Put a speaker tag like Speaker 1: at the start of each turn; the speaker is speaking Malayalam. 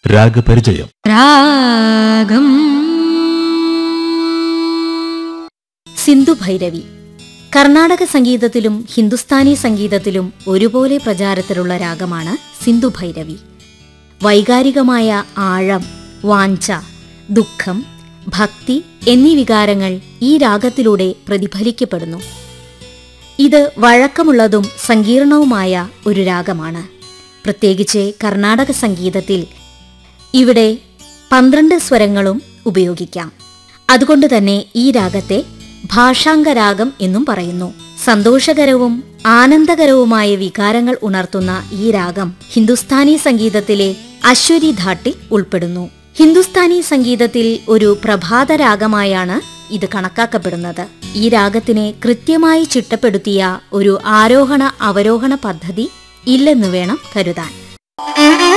Speaker 1: രാഗപരിചയം
Speaker 2: രാഗം സിന്ധു ഭൈരവി കർണാടക സംഗീതത്തിലും ഹിന്ദുസ്ഥാനി സംഗീതത്തിലും ഒരുപോലെ പ്രചാരത്തിലുള്ള രാഗമാണ് സിന്ധു ഭൈരവി വൈകാരികമായ ആഴം വാഞ്ച ദുഃഖം ഭക്തി എന്നീ വികാരങ്ങൾ ഈ രാഗത്തിലൂടെ പ്രതിഫലിക്കപ്പെടുന്നു ഇത് വഴക്കമുള്ളതും സങ്കീർണവുമായ ഒരു രാഗമാണ് പ്രത്യേകിച്ച് കർണാടക സംഗീതത്തിൽ ഇവിടെ പന്ത്രണ്ട് സ്വരങ്ങളും ഉപയോഗിക്കാം അതുകൊണ്ട് തന്നെ ഈ രാഗത്തെ ഭാഷാംഗരാഗം എന്നും പറയുന്നു സന്തോഷകരവും ആനന്ദകരവുമായ വികാരങ്ങൾ ഉണർത്തുന്ന ഈ രാഗം ഹിന്ദുസ്ഥാനി സംഗീതത്തിലെ അശ്വരി ധാട്ടിൽ ഉൾപ്പെടുന്നു ഹിന്ദുസ്ഥാനി സംഗീതത്തിൽ ഒരു പ്രഭാത രാഗമായാണ് ഇത് കണക്കാക്കപ്പെടുന്നത് ഈ രാഗത്തിനെ കൃത്യമായി ചിട്ടപ്പെടുത്തിയ ഒരു ആരോഹണ അവരോഹണ പദ്ധതി ഇല്ലെന്ന് വേണം കരുതാൻ